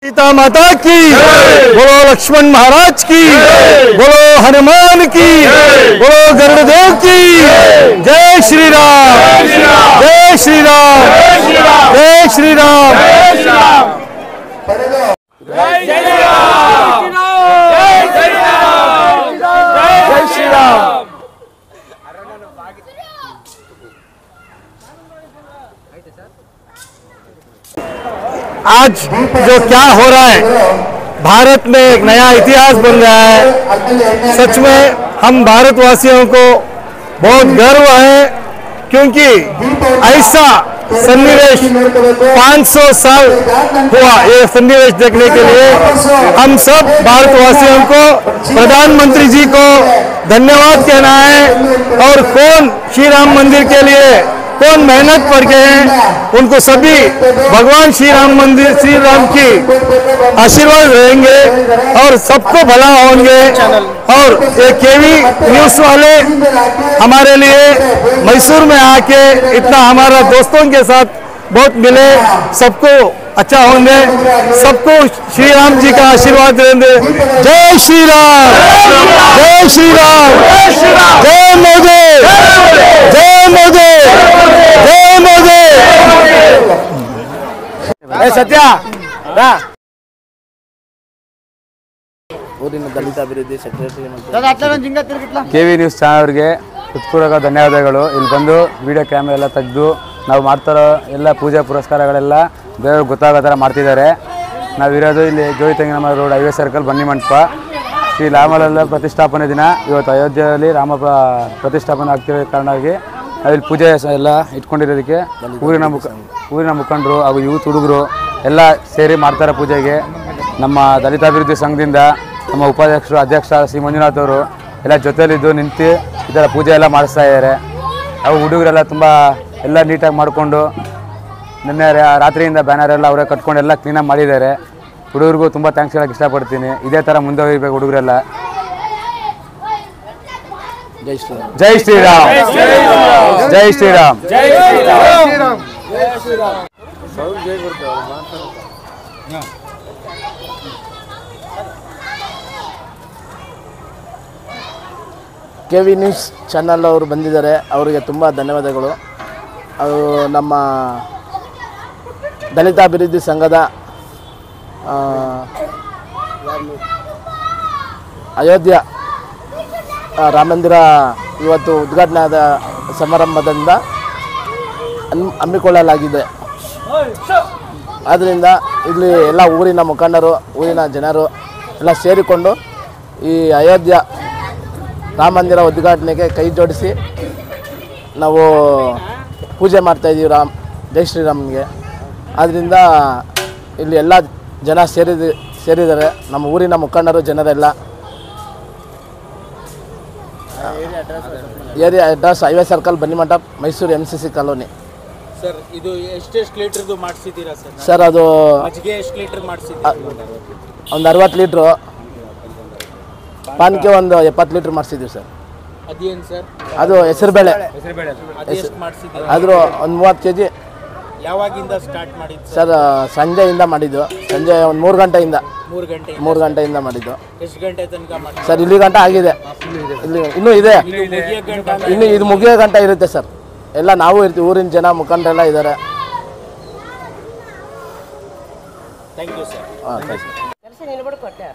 सीता माता की बोलो लक्ष्मण महाराज की बोलो हनुमान की बोलो गरुड़देव की जय श्री राम जय श्री राम जय श्री राम जय श्री राम आज जो क्या हो रहा है भारत में एक नया इतिहास बन रहा है सच में हम भारतवासियों को बहुत गर्व है क्योंकि ऐसा सन्निवेश 500 साल हुआ ये सन्निवेश देखने के लिए हम सब भारतवासियों को प्रधानमंत्री जी को धन्यवाद कहना है और कौन श्री राम मंदिर के लिए कौन मेहनत करके हैं उनको सभी भगवान श्री राम मंदिर श्री राम की आशीर्वाद रहेंगे और सबको भला होंगे और ये केवी न्यूज वाले हमारे लिए मैसूर में आके इतना हमारा दोस्तों के साथ बहुत मिले सबको अच्छा होंगे सबको श्री राम जी का आशीर्वाद देंगे जय श्री राम जय श्री राम जय मोदी जय मोदी जय मोदी सत्य ಊರಿನ ದಲಿತ ಅಭಿವೃದ್ಧಿ secretary K V news channel ಅವರಿಗೆ ಹೃತ್ಪೂರ್ವಕ ಧನ್ಯವಾದಗಳು ಇಲ್ಲಿ ಬಂದು ವಿಡಿಯೋ ಕ್ಯಾಮ್ರಾ ಎಲ್ಲ ತೆಗೆದು ನಾವು ಮಾಡ್ತಾರೋ ಎಲ್ಲ ಪೂಜಾ ಪುರಸ್ಕಾರಗಳೆಲ್ಲ ಬೇರೆಯವ್ರಿಗೆ ಗೊತ್ತಾಗೋ ಥರ ಮಾಡ್ತಿದ್ದಾರೆ ನಾವಿರೋದು ಇಲ್ಲಿ ಜೋಯಿ ತೆಂಗಿನಮ್ಮ road highway circle Banni Mantapa Shri Ram Lalla ಪ್ರತಿಷ್ಠಾಪನೆ ದಿನ ಇವತ್ತು ಅಯೋಧ್ಯೆಯಲ್ಲಿ ರಾಮ ಪ್ರ- ಪ್ರತಿಷ್ಠಾಪನೆ ಆಗ್ತಿರೋ ಕಾರಣವಾಗಿ ನಾವಿಲ್ಲಿ ಪೂಜೆ ಸ- ಎಲ್ಲ ಇಟ್ಕೊಂಡಿರೋದಕ್ಕೆ ಊರಿನ ಮುಖ ಊರಿನ ಮುಖಂಡರು ಹಾಗೂ ಯೂತ್ ಹುಡುಗರು ಎಲ್ಲ ಸೇರಿ ಮಾಡ್ತಾರೆ ಪೂಜೆಗೆ ನಮ್ಮ ದಲಿತಾಭಿವೃದ್ಧಿ ಸಂಘದಿಂದ ನಮ್ಮ ಉಪಾಧ್ಯಕ್ಷರು ಅಧ್ಯಕ್ಷ ಶ್ರೀ ಮಂಜುನಾಥ್ ಅವರು ಎಲ್ಲ ಜೊತೆಲಿದ್ದು ನಿಂತು ಈ ಥರ ಪೂಜೆ ಎಲ್ಲ ಮಾಡಿಸ್ತಾ ಇದ್ದಾರೆ ಅವು ಹುಡುಗರೆಲ್ಲ ತುಂಬ ಎಲ್ಲ ನೀಟಾಗಿ ಮಾಡಿಕೊಂಡು ನಿನ್ನೆ ರಾ- ರಾತ್ರಿಯಿಂದ ಬ್ಯಾನರ್ ಎಲ್ಲ ಅವರೇ ಕಟ್ಕೊಂಡು ಎಲ್ಲ ಕ್ಲೀನಾಗಿ ಮಾಡಿದ್ದಾರೆ ಹುಡುಗರಿಗೂ ತುಂಬ ಥ್ಯಾಂಕ್ಸ್ ಹೇಳಕ್ಕೆ ಇಷ್ಟಪಡ್ತೀನಿ ಇದೇ ಥರ ಮುಂದುವರಿಬೇಕು ಹುಡುಗರೆಲ್ಲ ಜೈ ಶ್ರೀರಾಮ್ ಜೈ ಶ್ರೀರಾಮ್ ಜೈ Shriram K V news channel ಅವರು ಬಂದಿದ್ದಾರೆ ಅವರಿಗೆ ತುಂಬ ಧನ್ಯವಾದಗಳು ಅದು ನಮ್ಮ ದಲಿತ ಅಭಿವೃದ್ಧಿ ಸಂಘದ ಆ, ಅಯೋಧ್ಯ ಆ, ರಾಮ ಮಂದಿರ ಇವತ್ತು ಉದ್ಘಾಟನೆ ಆದ ಸಮಾರಂಭದಿಂದ ಹನ್- ಹಮ್ಮಿಕೊಳ್ಳಲಾಗಿದೆ ಆದ್ದರಿಂದ ಇಲ್ಲಿ ಎಲ್ಲ ಊರಿನ ಮುಖಂಡರು ಊರಿನ ಜನರು ಎಲ್ಲ ಸೇರಿಕೊಂಡು ಈ ಅಯೋಧ್ಯ ರಾಮ ಮಂದಿರ ಉದ್ಘಾಟನೆಗೆ ಕೈ ಜೋಡಿಸಿ ನಾವು ಪೂಜೆ ಮಾಡ್ತಾಯಿದ್ದೀವಿ ರಾಮ್ ಜೈ ಶ್ರೀರಾಮ್ಗೆ ಆದ್ದರಿಂದ ಇಲ್ಲಿ ಎಲ್ಲ ಜನ ಸೇರಿದ ಸೇರಿದ್ದಾರೆ ನಮ್ಮ ಊರಿನ ಮುಖಂಡರು ಜನರೆಲ್ಲ area address highway circle Bannimantapa Mysuru M C C colony sir ಇದು ಎಷ್ಟೆಷ್ಟು ಲೀಟರ್ದು ಮಾಡಿಸಿದ್ದೀರಾ ಸರ್ ಸರ್ ಅದು ಮಜ್ಜಿಗೆ ಎಷ್ಟು ಲೀಟರ್ ಮಾಡಿಸಿದ್ದೀರಾ ಒಂದು ಅರವತ್ತು ಲೀಟ್ರು ಪಾನ್ಕೆ ಒಂದು ಎಪ್ಪತ್ತು ಲೀಟ್ರ್ ಮಾಡಿಸಿದ್ದೀವಿ ಸರ್ ಅದೇನು ಸರ್ ಅದು ಹೆಸರುಬೇಳೆ ಅದೆಷ್ಟು ಮಾಡಿಸಿದ್ದೀರಾ ಆದರೂ ಒಂದು ಮೂವತ್ತು ಕೆ ಜಿ ಯಾವಾಗಿಂದ ಸ್ಟಾರ್ಟ್ ಮಾಡಿದ್ದು ಸರ್ ಸಂಜೆಯಿಂದ ಮಾಡಿದ್ದು ಸಂಜೆ ಒಂದು ಮೂರು ಗಂಟೆಯಿಂದ ಮೂರು ಗಂಟೆ ಮೂರು ಗಂಟೆಯಿಂದ ಮಾಡಿದ್ದು ಎಷ್ಟು ಗಂಟೆ ತನಕ ಮಾಡಿ ಸರ್ ಇಲ್ಲಿ ಗಂಟೆ ಆಗಿದೆ ಇಲ್ಲಿ ಇನ್ನೂ ಇದೆ ಇದು ಮುಗಿಯೋ ಗಂಟೆ ಇನ್ನು ಇದು ಮುಗಿಯೋ ಗಂಟೆ ಇರುತ್ತೆ ಸರ್ ಎಲ್ಲ ನಾವು ಇರ್ತೀವಿ ಊರಿನ ಜನ ಮುಖಂಡರೆಲ್ಲ ಇದ್ದಾರೆ ಥ್ಯಾಂಕ್ ಯು ಸರ್ ಹಾಂ ಥ್ಯಾಂಕ್ ಯು ಕೆಲಸ ನಿಲ್ಬಿಡ್ಕೊಟ್ಟೆ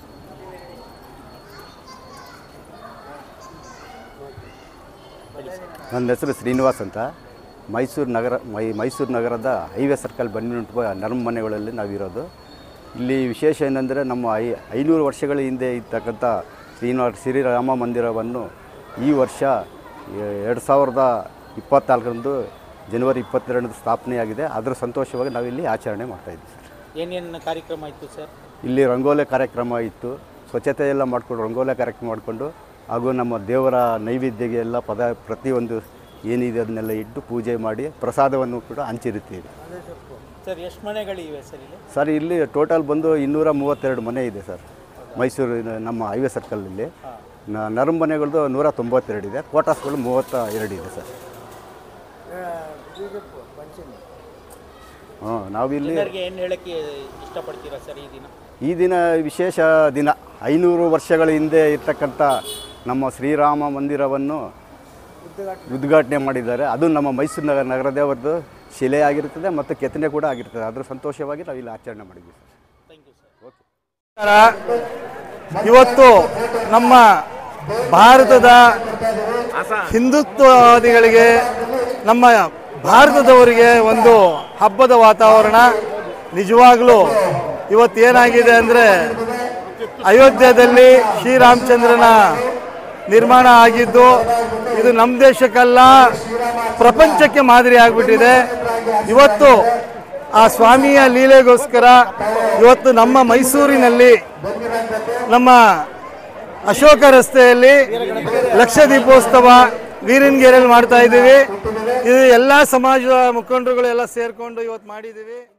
ನನ್ನ ಹೆಸರು ಶ್ರೀನಿವಾಸ್ ಅಂತ ಮೈಸೂರು ನಗರ ಮೈ ಮೈಸೂರು ನಗರದ ಹೈವೇ ಸರ್ಕಲ್ ಬಂಡಿನುಂಟು ನರ್ಮ ಮನೆಗಳಲ್ಲಿ ನಾವಿರೋದು ಇಲ್ಲಿ ವಿಶೇಷ ಏನಂದರೆ ನಮ್ಮ ಐ ಐನೂರು ವರ್ಷಗಳ ಹಿಂದೆ ಇರ್ತಕ್ಕಂಥ ಶ್ರೀನಿವಾಸ ಶ್ರೀರಾಮ ಮಂದಿರವನ್ನು ಈ ವರ್ಷ ಎ- ಎರಡು ಸಾವಿರದ ಇಪ್ಪತ್ನಾಲ್ಕರಂದು ಜನವರಿ ಇಪ್ಪತ್ತೆರಡರಂದು ಸ್ಥಾಪನೆಯಾಗಿದೆ ಅದರ ಸಂತೋಷವಾಗಿ ನಾವಿಲ್ಲಿ ಆಚರಣೆ ಮಾಡ್ತಾಯಿದ್ದೀವಿ ಸರ್ ಏನೇನು ಕಾರ್ಯಕ್ರಮ ಇತ್ತು ಸರ್ ಇಲ್ಲಿ ರಂಗೋಲೆ ಕಾರ್ಯಕ್ರಮ ಇತ್ತು ಸ್ವಚ್ಛತೆ ಎಲ್ಲ ಮಾಡಿಕೊಂಡು ರಂಗೋಲೆ ಕಾರ್ಯಕ್ರಮ ಮಾಡಿಕೊಂಡು ಹಾಗೂ ನಮ್ಮ ದೇವರ ನೈವೇದ್ಯಗೆ ಎಲ್ಲ ಪದ ಪ್ರತಿಯೊಂದು ಏನಿದೆ ಅದನ್ನೆಲ್ಲ ಇಟ್ಟು ಪೂಜೆ ಮಾಡಿ ಪ್ರಸಾದವನ್ನು ಕೂಡ ಹಂಚಿರುತ್ತೀವಿ ಸರ್ ಎಷ್ಟು ಮನೆಗಳಿವೆ ಸರ್ ಇಲ್ಲಿ ಸರ್ ಇಲ್ಲಿ ಟೋಟಲ್ ಬಂದು ಇನ್ನೂರ ಮೂವತ್ತೆರಡು ಮನೆ ಇದೆ ಸರ್ ಮೈಸೂರು ನಮ್ಮ ಹೈವೇ ಸರ್ಕಲಲ್ಲಿ ನ- ನರಮ್ ಮನೆಗಳದ್ದು ನೂರ ತೊಂಬತ್ತೆರಡು ಇದೆ ಕ್ವಾರ್ಟರ್ಸ್ಗಳು ಮೂವತ್ತ ಎರಡು ಇದೆ ಸರ್ ಹಾಂ ನಾವಿಲ್ಲಿ ಜನರಿಗೆ ಏನು ಹೇಳಕ್ಕೆ ಇಷ್ಟಪಡ್ತೀರಾ ಸರ್ ಈ ದಿನ ಈ ದಿನ ವಿಶೇಷ ದಿನ ಐನೂರು ವರ್ಷಗಳ ಹಿಂದೆ ಇರ್ತಕ್ಕಂಥ ನಮ್ಮ ಶ್ರೀರಾಮ ಮಂದಿರವನ್ನು ಉದ್ಘಾಟನೆ ಮಾಡಿದ್ದಾರೆ ಅದು ನಮ್ಮ ಮೈಸೂರು ನಗರ ನಗರದೇ ಅವರದ್ದು ಶಿಲೆ ಆಗಿರ್ತದೆ ಮತ್ತು ಕೆತ್ತನೆ ಕೂಡ ಆಗಿರ್ತದೆ ಅದರ ಸಂತೋಷವಾಗಿ ನಾವು ಇಲ್ಲಿ ಆಚರಣೆ ಮಾಡಿದ್ವಿ ಸರ್ ಥ್ಯಾಂಕ್ ಯು ಸರ್ ನಮಸ್ಕಾರ. ಇವತ್ತು ನಮ್ಮ ಭಾರತದ ಹಿಂದುತ್ವವಾದಿಗಳಿಗೆ ನಮ್ಮ ಭಾರತದವರಿಗೆ ಒಂದು ಹಬ್ಬದ ವಾತಾವರಣ ನಿಜವಾಗ್ಲೂ ಇವತ್ತೇನಾಗಿದೆ ಅಂದರೆ ಅಯೋಧ್ಯೆಯಲ್ಲಿ ಶ್ರೀರಾಮಚಂದ್ರನ ನಿರ್ಮಾಣ ಆಗಿದ್ದು ಇದು ನಮ್ಮ ದೇಶಕ್ಕಲ್ಲ ಪ್ರಪಂಚಕ್ಕೆ ಮಾದರಿ ಆಗಿಬಿಟ್ಟಿದೆ ಇವತ್ತು ಆ ಸ್ವಾಮಿಯ ಲೀಲೆಗೋಸ್ಕರ ಇವತ್ತು ನಮ್ಮ ಮೈಸೂರಿನಲ್ಲಿ ನಮ್ಮ ಅಶೋಕ ರಸ್ತೆಯಲ್ಲಿ ಲಕ್ಷ ದೀಪೋತ್ಸವ ವೀರನ್ಗೆರೆಯಲ್ಲಿ ಮಾಡ್ತಾ ಇದ್ದೀವಿ ಇದು ಎಲ್ಲ ಸಮಾಜದ ಮುಖಂಡರುಗಳು ಎಲ್ಲ ಸೇರಿಕೊಂಡು ಇವತ್ತು ಮಾಡಿದ್ದೀವಿ